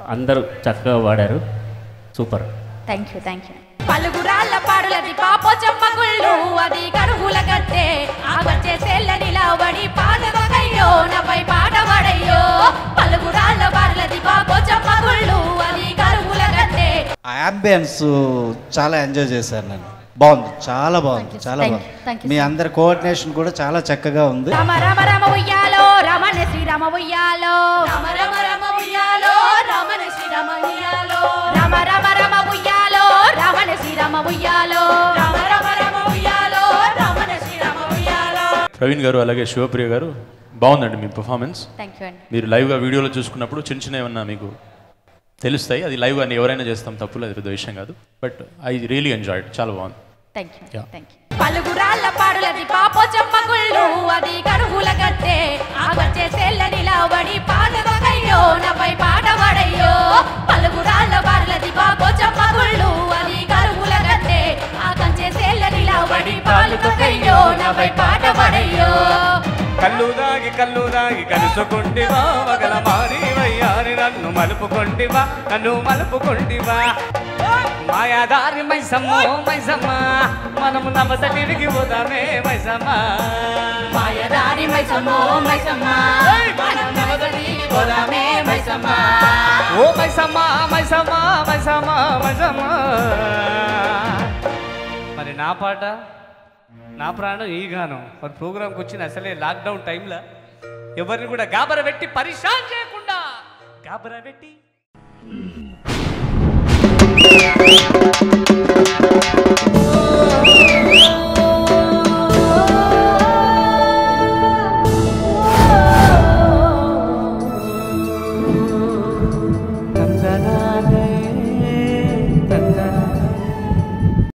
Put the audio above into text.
అందరూ చక్కగా పాడారు super thank you thank you పలుగురాళ్ళ పాడులది పాపోచమ్మ గుళ్ళు అది కరువుల గట్టే ఆగచ్చే సెల్ల నిలబడి పాదవకయ్యో నపై పాట పడయ్యో పలుగురాళ్ళ పాడులది పాపోచమ్మ గుళ్ళు అది కరువుల గట్టే ఆ అంబియన్స్ చాలా ఎంజాయ్ చేశాను నేను బాగుంది చాలా బాగుంది చాలా Thank you. Thank బాగుంది you, మీ sir. అందరి కోఆర్డినేషన్ కూడా చాలా చక్కగా ఉంది రమ రమ రమ ఉయ్యాలో రమణ శ్రీరమ ఉయ్యాలో రమ రమ రమ ఉయ్యాలో రమణ శ్రీరమ ఉయ్యాలో రమ రమ రమ ఉయ్యాలో రమణ శ్రీరమ ఉయ్యాలో రమ రమ రమ ఉయ్యాలో రమణ శ్రీరమ ఉయ్యాలో ప్రవీణ్ గారు అలాగే శివప్రియ గారు బాగుందండి మీ పర్ఫార్మెన్స్ థ్యాంక్ యూ అండి మీరు లైవ్గా వీడియోలో చూసుకున్నప్పుడు చిన్న చిన్న ఏమన్నా మీకు తెలుస్తాయి అది లైవ్గా ఎవరైనా చేస్తాం తప్పులు అది పెద్ద విషయం కాదు బట్ ఐ రియలీ ఎంజాయ్డ్ చాలా బాగుంది thank you Yeah. Thank you పలుగురాళ్ళ పాడులది పాపోచమ్మ గుళ్ళు అది కరువుల గట్టే ఆగచ్చే సెల్ల నిలబడి పాదవకయ్యో నపై పాట పడయ్యో పలుగురాళ్ళ పాడులది పాపోచమ్మ గుళ్ళు అది కరువుల గట్టే ఆగచ్చే సెల్ల నిలబడి పాలుకయ్యో నపై పాట పడయ్యో కళ్ళు దాగి కళ్ళు దాగి కలుసుకుంటివా మగల మారి వయ్యారి నన్ను మలుపుకుంటివా నన్ను మలుపుకుంటివా మాయాదారి మైసమ్మ మైసమ్మ మనము నమస తిరిగి పోదామే మైసమ్మ మాయదారి మైసమ్మో మైసమ్మ మనం నవదలికి పోదామే మైసమ్మ ఓ మైసమ్మ మైసమ్మ మైసమ్మ మైసమ్మ మరి నా పాట నా ప్రాణం ఈ గానం మరి ప్రోగ్రామ్కి వచ్చిన అసలే లాక్డౌన్ టైంలో ఎవరిని కూడా గాబర పెట్టి పరిశాన్ చేయకుండా గాబర పెట్టి